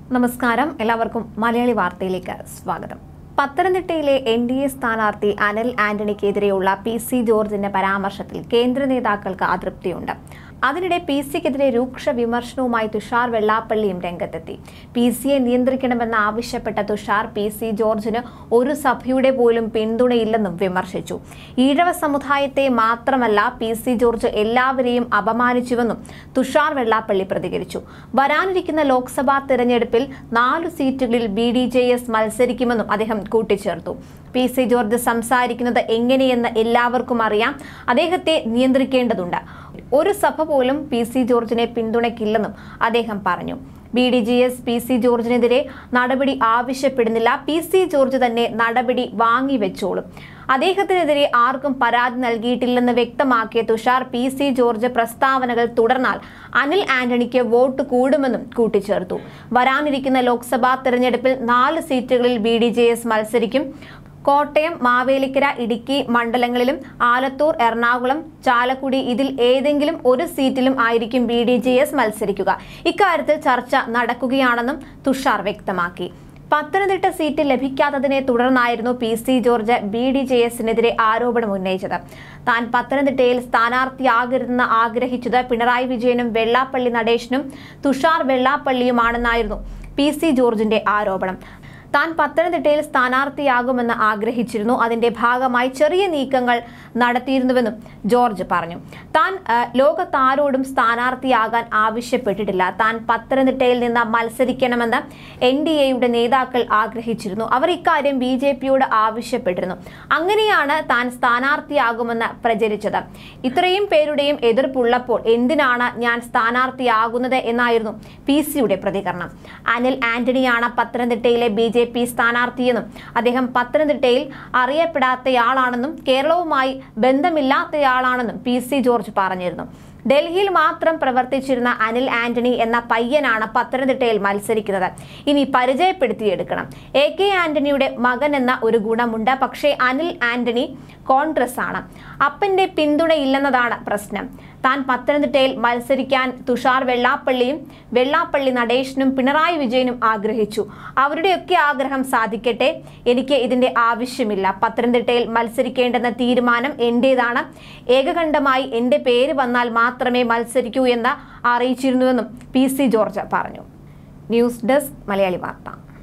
നമസ്കാരം എല്ലാവർക്കും മലയാളി വാർത്തയിലേക്ക് സ്വാഗതം പത്തനംതിട്ടയിലെ എൻ ഡി എ സ്ഥാനാർത്ഥി അനിൽ ആന്റണിക്കെതിരെയുള്ള പി സി ജോർജിന്റെ പരാമർശത്തിൽ കേന്ദ്ര നേതാക്കൾക്ക് അതൃപ്തിയുണ്ട് അതിനിടെ പി സിക്കെതിരെ രൂക്ഷ വിമർശനവുമായി തുഷാർ വെള്ളാപ്പള്ളിയും രംഗത്തെത്തി പി സിയെ നിയന്ത്രിക്കണമെന്ന് ആവശ്യപ്പെട്ട തുഷാർ പി സി ജോർജിന് ഒരു സഭയുടെ പോലും പിന്തുണയില്ലെന്നും വിമർശിച്ചു ഈഴവ സമുദായത്തെ മാത്രമല്ല പി സി ജോർജ് എല്ലാവരെയും അപമാനിച്ചുവെന്നും തുഷാർ വെള്ളാപ്പള്ളി പ്രതികരിച്ചു വരാനിരിക്കുന്ന ലോക്സഭാ തെരഞ്ഞെടുപ്പിൽ നാലു സീറ്റുകളിൽ ബി ഡി ജെ എസ് മത്സരിക്കുമെന്നും അദ്ദേഹം കൂട്ടിച്ചേർത്തു പി സി ജോർജ് സംസാരിക്കുന്നത് എങ്ങനെയെന്ന് എല്ലാവർക്കും അറിയാം അദ്ദേഹത്തെ നിയന്ത്രിക്കേണ്ടതുണ്ട് ഒരു സഭ പോലും പി സി ജോർജിനെ പിന്തുണയ്ക്കില്ലെന്നും അദ്ദേഹം പറഞ്ഞു B D G S P C ജോർജിനെതിരെ നടപടി ആവശ്യപ്പെടുന്നില്ല പി സി ജോർജ് തന്നെ നടപടി വാങ്ങിവെച്ചോളും അദ്ദേഹത്തിനെതിരെ ആർക്കും പരാതി നൽകിയിട്ടില്ലെന്ന് വ്യക്തമാക്കിയ തുഷാർ പി സി ജോർജ് പ്രസ്താവനകൾ തുടർന്നാൽ അനിൽ ആന്റണിക്ക് വോട്ട് കൂടുമെന്നും കൂട്ടിച്ചേർത്തു വരാനിരിക്കുന്ന ലോക്സഭാ തെരഞ്ഞെടുപ്പിൽ നാല് സീറ്റുകളിൽ ബി ഡി ജെ എസ് മത്സരിക്കും കോട്ടയം മാവേലിക്കര ഇടുക്കി മണ്ഡലങ്ങളിലും ആലത്തൂർ എറണാകുളം ചാലക്കുടി ഇതിൽ ഏതെങ്കിലും ഒരു സീറ്റിലും ആയിരിക്കും ബി ഡി ജെ എസ് മത്സരിക്കുക ഇക്കാര്യത്തിൽ ചർച്ച നടക്കുകയാണെന്നും തുഷാർ വ്യക്തമാക്കി പത്തനംതിട്ട സീറ്റ് ലഭിക്കാത്തതിനെ തുടർന്നായിരുന്നു P C George B D J എസിനെതിരെ ആരോപണം ഉന്നയിച്ചത് താൻ പത്തനംതിട്ടയിൽ സ്ഥാനാർത്ഥിയാകരുതെന്ന് ആഗ്രഹിച്ചത് പിണറായി വിജയനും വെള്ളാപ്പള്ളി നടേശനും തുഷാർ വെള്ളാപ്പള്ളിയുമാണെന്നായിരുന്നു പി സി ജോർജിന്റെ ആരോപണം താൻ പത്തനംതിട്ടയിൽ സ്ഥാനാർത്ഥിയാകുമെന്ന് ആഗ്രഹിച്ചിരുന്നു അതിന്റെ ഭാഗമായി ചെറിയ നീക്കങ്ങൾ നടത്തിയിരുന്നുവെന്നും ജോർജ് പറഞ്ഞു താൻ ആ, ലോകത്താരോടും സ്ഥാനാർത്ഥിയാകാൻ ആവശ്യപ്പെട്ടിട്ടില്ല താൻ പത്തനംതിട്ടയിൽ നിന്ന് മത്സരിക്കണമെന്ന് എൻ ഡി എയുടെ നേതാക്കൾ ആഗ്രഹിച്ചിരുന്നു അവർ ഇക്കാര്യം ബി ജെ പിയോട് ആവശ്യപ്പെട്ടിരുന്നു അങ്ങനെയാണ് താൻ സ്ഥാനാർത്ഥിയാകുമെന്ന് പ്രചരിച്ചത് ഇത്രയും പേരുടെയും എതിർപ്പുള്ളപ്പോൾ എന്തിനാണ് ഞാൻ സ്ഥാനാർത്ഥിയാകുന്നത് എന്നായിരുന്നു പി സിയുടെ പ്രതികരണം അനിൽ ആന്റണിയാണ് പത്തനംതിട്ടയിലെ ബി ജെ പി സ്ഥാനാർത്ഥിയെന്നും അദ്ദേഹം പത്തനംതിട്ടയിൽ അറിയപ്പെടാത്തയാളാണെന്നും കേരളവുമായി ബന്ധമില്ലാത്തയാളാണെന്നും പി സി ജോർജ് പറഞ്ഞിരുന്നു ഡൽഹിയിൽ മാത്രം പ്രവർത്തിച്ചിരുന്ന അനിൽ ആന്റണി എന്ന പയ്യനാണ് പത്തനംതിട്ടയിൽ മത്സരിക്കുന്നത് ഇനി പരിചയപ്പെടുത്തിയെടുക്കണം എ കെ ആന്റണിയുടെ മകൻ എന്ന ഒരു ഗുണമുണ്ട് പക്ഷേ അനിൽ ആന്റണി കോൺഗ്രസ് ആണ് അപ്പന്റെ പിന്തുണയില്ലെന്നതാണ് പ്രശ്നം താൻ പത്തനംതിട്ടയിൽ മത്സരിക്കാൻ തുഷാർ വെള്ളാപ്പള്ളിയും വെള്ളാപ്പള്ളി നടേശനും പിണറായി വിജയനും ആഗ്രഹിച്ചു അവരുടെയൊക്കെ ആഗ്രഹം സാധിക്കട്ടെ എനിക്ക് ഇതിന്റെ ആവശ്യമില്ല പത്തനംതിട്ടയിൽ മത്സരിക്കേണ്ടെന്ന തീരുമാനം എന്റേതാണ് ഏകകണ്ഠമായി എന്റെ പേര് വന്നാൽ മാത്രമേ മത്സരിക്കൂ എന്ന് അറിയിച്ചിരുന്നുവെന്നും പി സി ജോർജ് പറഞ്ഞു ന്യൂസ് ഡെസ്ക് മലയാളി വാർത്ത